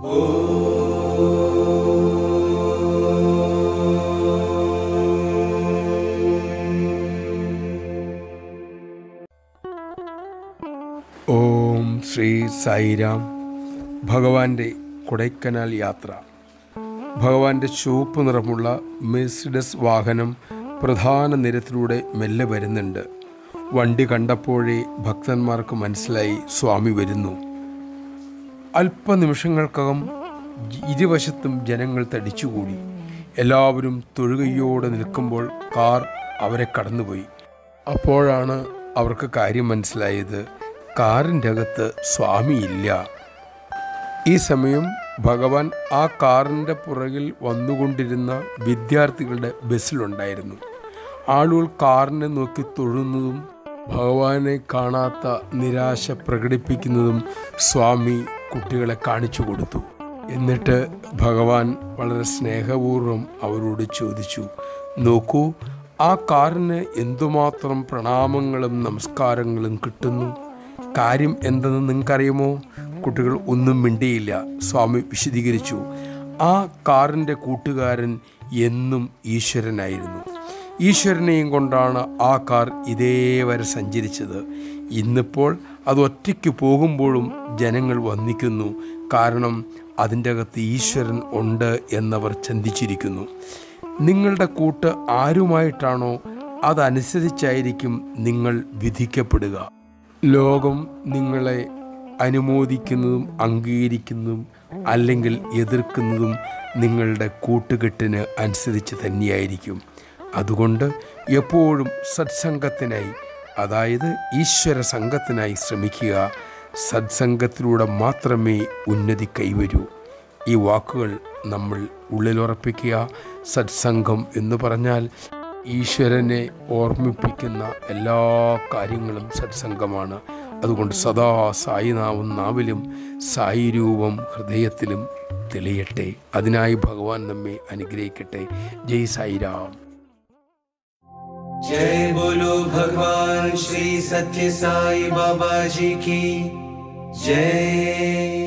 ഓം ശ്രീ സായിരാം ഭഗവാന്റെ കൊടൈക്കനാൽ യാത്ര ഭഗവാന്റെ ചുവപ്പ് നിറമുള്ള മെഴ്സിഡസ് വാഹനം പ്രധാന നിരത്തിലൂടെ മെല്ലെ വരുന്നുണ്ട് വണ്ടി കണ്ടപ്പോഴേ ഭക്തന്മാർക്ക് മനസ്സിലായി സ്വാമി വരുന്നു അല്പനിമിഷങ്ങൾക്കകം ഇരുവശത്തും ജനങ്ങൾ തടിച്ചുകൂടി എല്ലാവരും തൊഴുകയോടെ നിൽക്കുമ്പോൾ കാർ അവരെ കടന്നുപോയി അപ്പോഴാണ് അവർക്ക് കാര്യം മനസ്സിലായത് കാറിൻ്റെ അകത്ത് സ്വാമിയില്ല ഈ സമയം ഭഗവാൻ ആ കാറിൻ്റെ പുറകിൽ വന്നുകൊണ്ടിരുന്ന വിദ്യാർത്ഥികളുടെ ബസ്സിലുണ്ടായിരുന്നു ആളുകൾ കാറിനെ നോക്കി തൊഴുന്നതും ഭഗവാനെ കാണാത്ത നിരാശ പ്രകടിപ്പിക്കുന്നതും സ്വാമി കുട്ടികളെ കാണിച്ചു കൊടുത്തു എന്നിട്ട് ഭഗവാൻ വളരെ സ്നേഹപൂർവ്വം അവരോട് ചോദിച്ചു നോക്കൂ ആ കാറിന് എന്തുമാത്രം പ്രണാമങ്ങളും നമസ്കാരങ്ങളും കിട്ടുന്നു കാര്യം എന്തെന്ന് നിങ്ങൾക്കറിയുമോ കുട്ടികൾ ഒന്നും മിണ്ടിയില്ല സ്വാമി വിശദീകരിച്ചു ആ കാറിൻ്റെ കൂട്ടുകാരൻ എന്നും ഈശ്വരനായിരുന്നു ഈശ്വരനെയും കൊണ്ടാണ് ആ കാർ ഇതേവരെ സഞ്ചരിച്ചത് ഇന്നിപ്പോൾ അത് ഒറ്റയ്ക്ക് പോകുമ്പോഴും ജനങ്ങൾ വന്നിക്കുന്നു കാരണം അതിൻ്റെ അകത്ത് ഈശ്വരൻ ഉണ്ട് എന്നവർ ചിന്തിച്ചിരിക്കുന്നു നിങ്ങളുടെ കൂട്ട് ആരുമായിട്ടാണോ അതനുസരിച്ചായിരിക്കും നിങ്ങൾ വിധിക്കപ്പെടുക ലോകം നിങ്ങളെ അനുമോദിക്കുന്നതും അംഗീകരിക്കുന്നതും അല്ലെങ്കിൽ എതിർക്കുന്നതും നിങ്ങളുടെ കൂട്ടുകെട്ടിന് അനുസരിച്ച് തന്നെയായിരിക്കും അതുകൊണ്ട് എപ്പോഴും സത്സംഗത്തിനായി അതായത് ഈശ്വര സംഘത്തിനായി ശ്രമിക്കുക സത്സംഗത്തിലൂടെ മാത്രമേ ഉന്നതി കൈവരൂ ഈ വാക്കുകൾ നമ്മൾ ഉള്ളിലുറപ്പിക്കുക സത്സംഗം എന്ന് പറഞ്ഞാൽ ഈശ്വരനെ ഓർമ്മിപ്പിക്കുന്ന എല്ലാ കാര്യങ്ങളും സത്സംഗമാണ് അതുകൊണ്ട് സദാ സായിനാവും നാവിലും സായി രൂപം ഹൃദയത്തിലും തെളിയട്ടെ അതിനായി ഭഗവാൻ നമ്മെ അനുഗ്രഹിക്കട്ടെ ജയ് സായിരാം जय बोलो भगवान श्री सत्य साई बाबा जी की जय